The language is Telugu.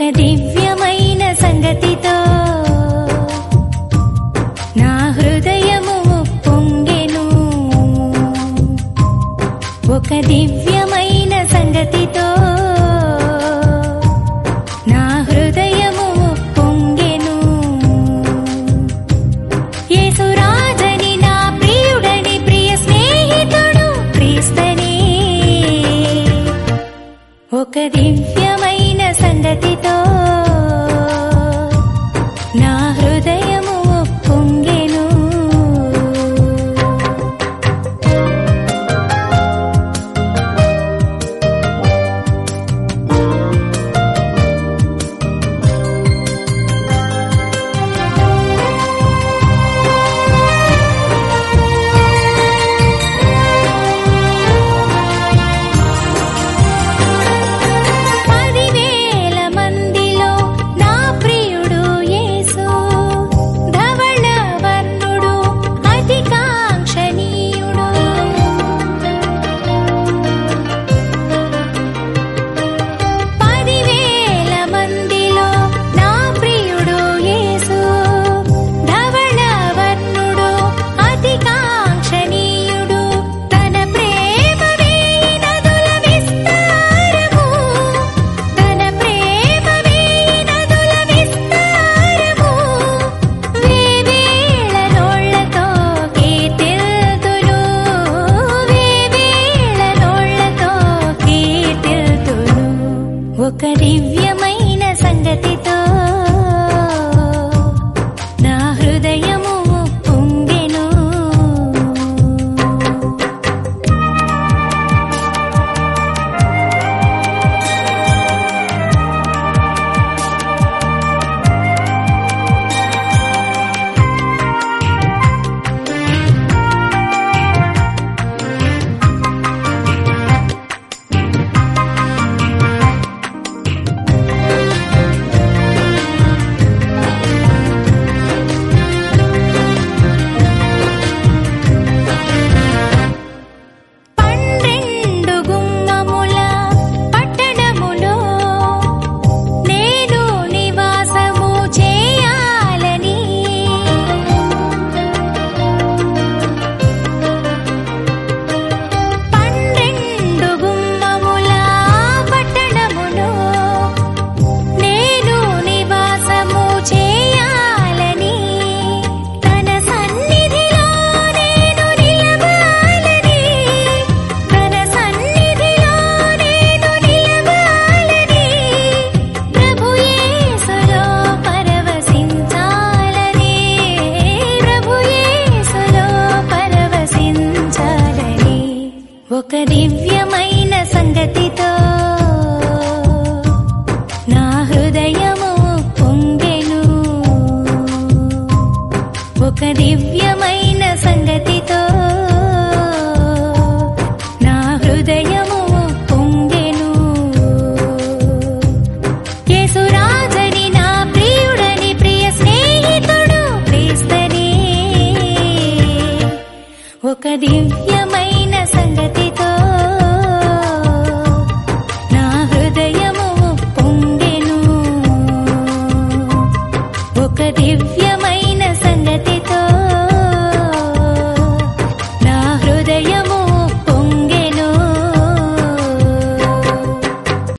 దివ్యమైన సంగతితో నా హృదయము పొంగెను ఒక దివ్యమైన సంగతితో నా హృదయము పొంగెను యేసురాజని నా ప్రియుడని ప్రియ స్నేహితుడు క్రీస్తని ఒక దివ్యమైన సంగతితో నా హృదయము పొంగెను పదివేల మందిలో నా ప్రియుడు యేసు ధవళ వర్ణుడు అతి కాంక్షణీయుడు పదివేల మందిలో నా ప్రియుడు యేసు ధవళ వర్ణుడు అతి కాంక్షణీయుడు తన ప్రేమ వేయి నదుల విస్తారము తన ప్రేమ వేయి నదుల విస్తారము వేవేల నోళ్లతో కీర్తిల్తును వేవేల నోళ్లతో కీర్తిల్తును ఒక దివ్యమైన సంగతితో నా హృదయము పొంగెను పన్నెండు గుమ్మముల పట్టణములో నేను నివాసము చేయాలని పన్నెండు గుమ్మముల పట్టణములో నేను నివాసము చేయాలని తన సన్నిధిలో నేను నిలవాలని తన సన్నిధిలో నేను నిలవాలని ప్రభు యేసులో పరవశించాలని ప్రభు యేసులో పరవశించాలని ఒక దివ్యమైన సంగతితో నా హృదయము పొంగెను ఒక దివ్యమైన సంగతి